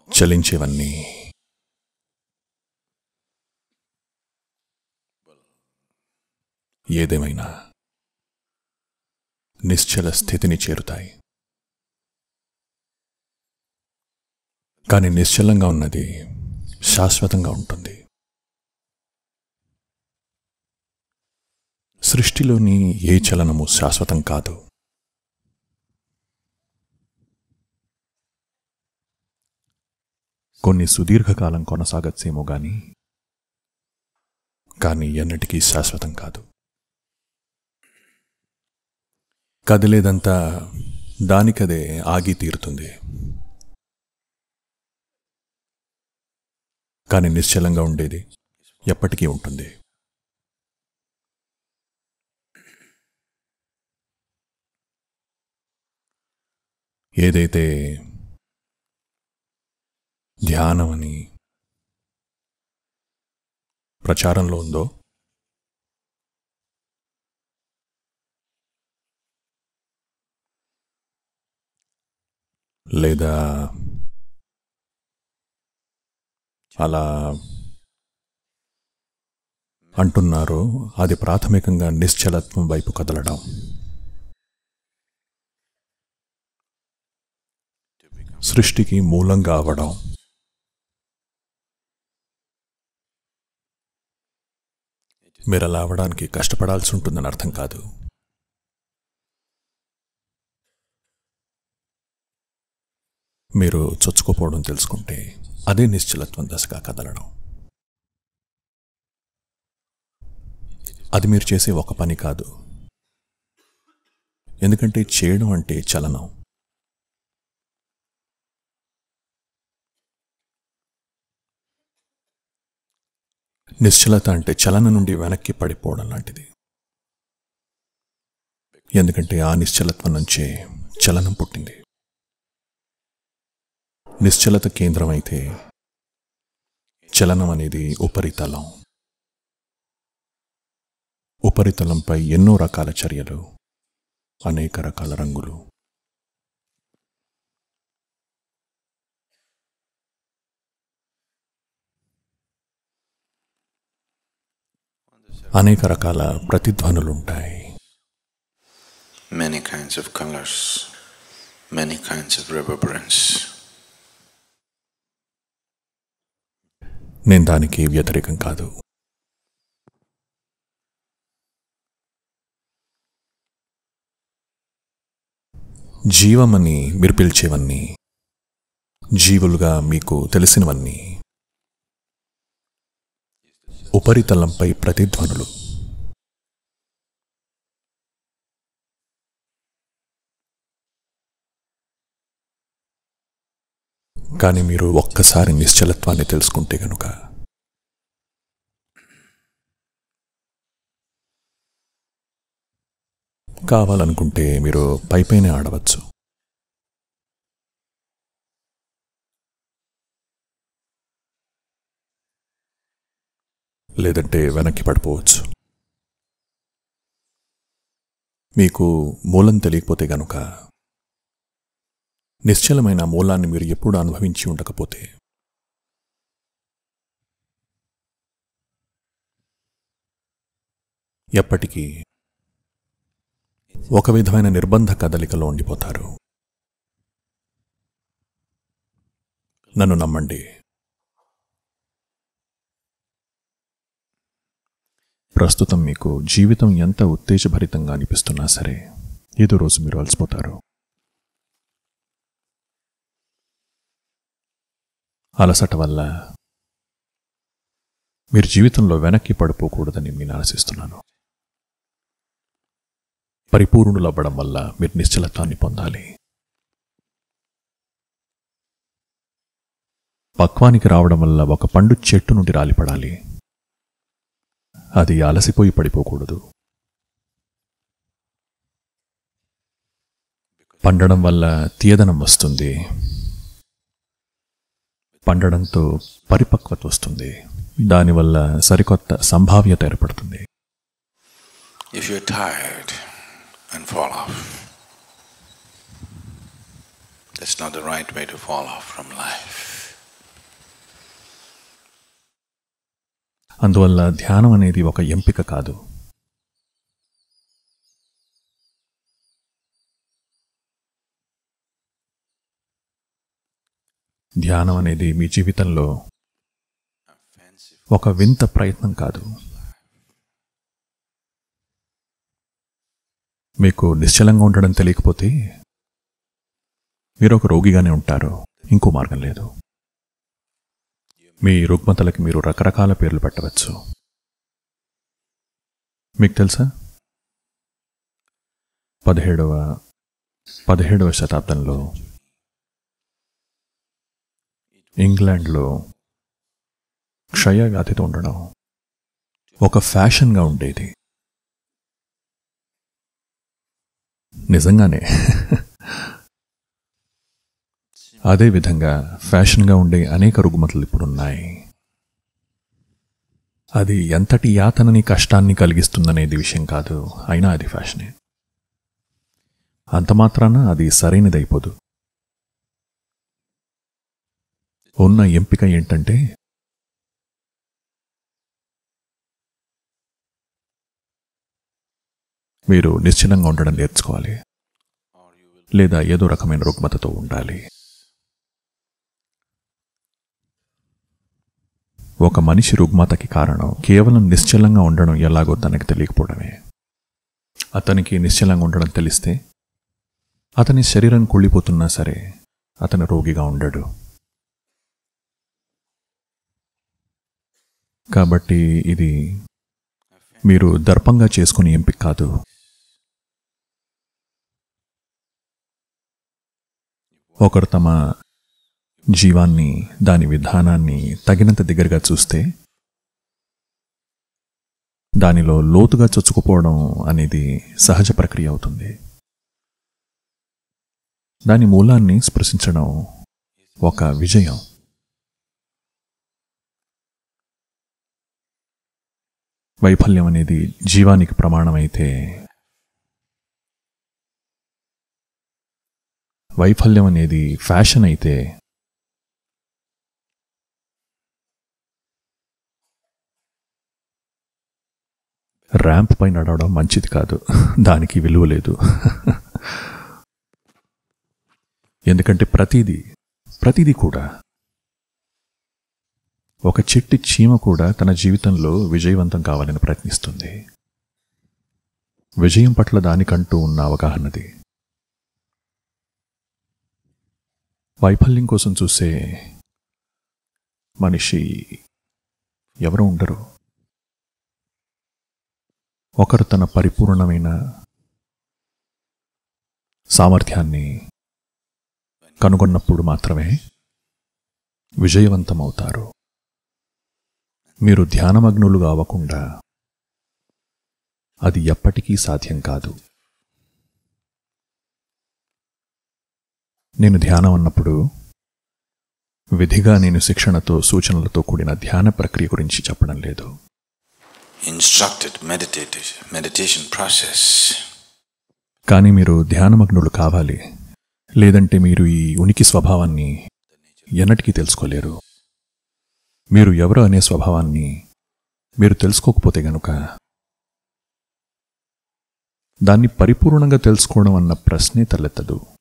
చలించేవన్నీ ఏదేమైనా నిశ్చల స్థితిని చేరుతాయి కానీ నిశ్చలంగా ఉన్నది శాశ్వతంగా ఉంటుంది సృష్టిలోని ఏ చలనము శాశ్వతం కాదు కొన్ని సుదీర్ఘకాలం కొనసాగచ్చేమో గాని కానీ ఎన్నటికీ శాశ్వతం కాదు కదిలేదంతా దానికదే ఆగి తీరుతుంది కానీ నిశ్చలంగా ఉండేది ఎప్పటికీ ఉంటుంది ఏదైతే ధ్యానం అని ప్రచారంలో ఉందో లేదా అలా అంటున్నారో అది ప్రాథమికంగా నిశ్చలత్వం వైపు కదలడం సృష్టికి మూలంగా అవడం మీరు అలా అవడానికి కష్టపడాల్సి ఉంటుందని అర్థం కాదు మీరు చొచ్చుకోపోవడం తెలుసుకుంటే అదే నిశ్చలత్వం దశగా కదలడం అది మీరు చేసే ఒక పని కాదు ఎందుకంటే చేయడం అంటే చలనం నిశ్చలత అంటే చలన నుండి వెనక్కి పడిపోవడం లాంటిది ఎందుకంటే ఆ నిశ్చలత్వం నుంచే చలనం పుట్టింది నిశ్చలత కేంద్రం అయితే చలనం అనేది ఉపరితలం ఉపరితలంపై ఎన్నో రకాల చర్యలు అనేక రకాల రంగులు అనేక రకాల ప్రతిధ్వనులుంటాయి many kinds of colors, many kinds of reverberance. నేను దానికి వ్యతిరేకం కాదు జీవమని మీరు పిలిచేవన్నీ జీవులుగా మీకు తెలిసినవన్నీ ఉపరితలంపై ప్రతిధ్వనులు కానీ మీరు ఒక్కసారి నిశ్చలత్వాన్ని తెలుసుకుంటే గనుక కావాలనుకుంటే మీరు పైపైనే ఆడవచ్చు లేదంటే వెనక్కి పడిపోవచ్చు మీకు మూలం తెలియకపోతే గనుక నిశ్చలమైన మూలాన్ని మీరు ఎప్పుడు అనుభవించి ఉండకపోతే ఎప్పటికీ ఒక విధమైన నిర్బంధ కదలికలో ఉండిపోతారు నన్ను నమ్మండి ప్రస్తుతం మీకు జీవితం ఎంత ఉత్తేజభరితంగా అనిపిస్తున్నా సరే ఏదో రోజు మీరు అలసిపోతారు అలసట వల్ల మీరు జీవితంలో వెనక్కి పడిపోకూడదని నేను ఆశిస్తున్నాను పరిపూర్ణులవ్వడం వల్ల మీరు నిశ్చలత్వాన్ని పొందాలి పక్వానికి రావడం వల్ల ఒక పండు చెట్టు నుండి రాలిపడాలి అది అలసిపోయి పడిపోకూడదు పండడం వల్ల తీయదనం వస్తుంది పండడంతో పరిపక్వత వస్తుంది దానివల్ల సరికొత్త సంభావ్యత ఏర్పడుతుంది If you're tired and fall off, that's not the right way to fall off from life. అందువల్ల ధ్యానం అనేది ఒక ఎంపిక కాదు ధ్యానం అనేది మీ జీవితంలో ఒక వింత ప్రయత్నం కాదు మీకు నిశ్చలంగా ఉండడం తెలియకపోతే మీరు ఒక రోగిగానే ఉంటారు ఇంకో మార్గం లేదు మీ రుగ్మతలకి మీరు రకరకాల పేర్లు పెట్టవచ్చు మీకు తెలుసా పదిహేడవ పదిహేడవ శతాబ్దంలో ఇంగ్లాండ్లో క్షయవ్యాధితో ఉండడం ఒక ఫ్యాషన్గా ఉండేది నిజంగానే అదే విధంగా ఫ్యాషన్గా ఉండే అనేక రుగ్మతలు ఇప్పుడున్నాయి అది ఎంతటి యాతనని కష్టాన్ని కలిగిస్తుందనేది విషయం కాదు అయినా అది ఫ్యాషనే అంత మాత్రాన అది సరైనదైపోదు ఉన్న ఎంపిక ఏంటంటే మీరు నిశ్చలంగా ఉండడం నేర్చుకోవాలి లేదా ఏదో రకమైన రుగ్మతతో ఉండాలి ఒక మనిషి రుగ్మతకి కారణం కేవలం నిశ్చలంగా ఉండడం ఎలాగో తనకి తెలియకపోవడమే అతనికి నిశ్చలంగా ఉండడం తెలిస్తే అతని శరీరం కుళ్ళిపోతున్నా సరే అతను రోగిగా ఉండడు కాబట్టి ఇది మీరు దర్పంగా చేసుకుని ఎంపిక కాదు ఒకరు తమ జీవాన్ని దాని విధానాన్ని తగినంత దగ్గరగా చూస్తే దానిలో లోతుగా చొచ్చుకుపోవడం అనేది సహజ ప్రక్రియ అవుతుంది దాని మూలాన్ని స్పృశించడం ఒక విజయం వైఫల్యం అనేది జీవానికి ప్రమాణమైతే వైఫల్యం అనేది ఫ్యాషన్ అయితే ర్యాంప్ పై నడవడం మంచిది కాదు దానికి విలువ లేదు ఎందుకంటే ప్రతిదీ ప్రతిదీ కూడా ఒక చెట్టి చీమ కూడా తన జీవితంలో విజయవంతం కావాలని ప్రయత్నిస్తుంది విజయం పట్ల దానికంటూ ఉన్న అవగాహనది వైఫల్యం కోసం చూసే మనిషి ఎవరు ఉండరు ఒకరు తన పరిపూర్ణమైన సామర్థ్యాన్ని కనుగొన్నప్పుడు మాత్రమే విజయవంతమవుతారు మీరు ధ్యానమగ్నులుగా అవ్వకుండా అది ఎప్పటికీ సాధ్యం కాదు నేను ధ్యానం అన్నప్పుడు విధిగా నేను శిక్షణతో సూచనలతో కూడిన ధ్యాన ప్రక్రియ గురించి చెప్పడం లేదు Instructed meditative meditation process. కానీ మీరు ధ్యానమగ్నులు కావాలి లేదంటే మీరు ఈ ఉనికి స్వభావాన్ని ఎన్నటికీ తెలుసుకోలేరు మీరు ఎవరు అనే స్వభావాన్ని మీరు తెలుసుకోకపోతే గనుక దాన్ని పరిపూర్ణంగా తెలుసుకోవడం అన్న ప్రశ్నే తలెత్తదు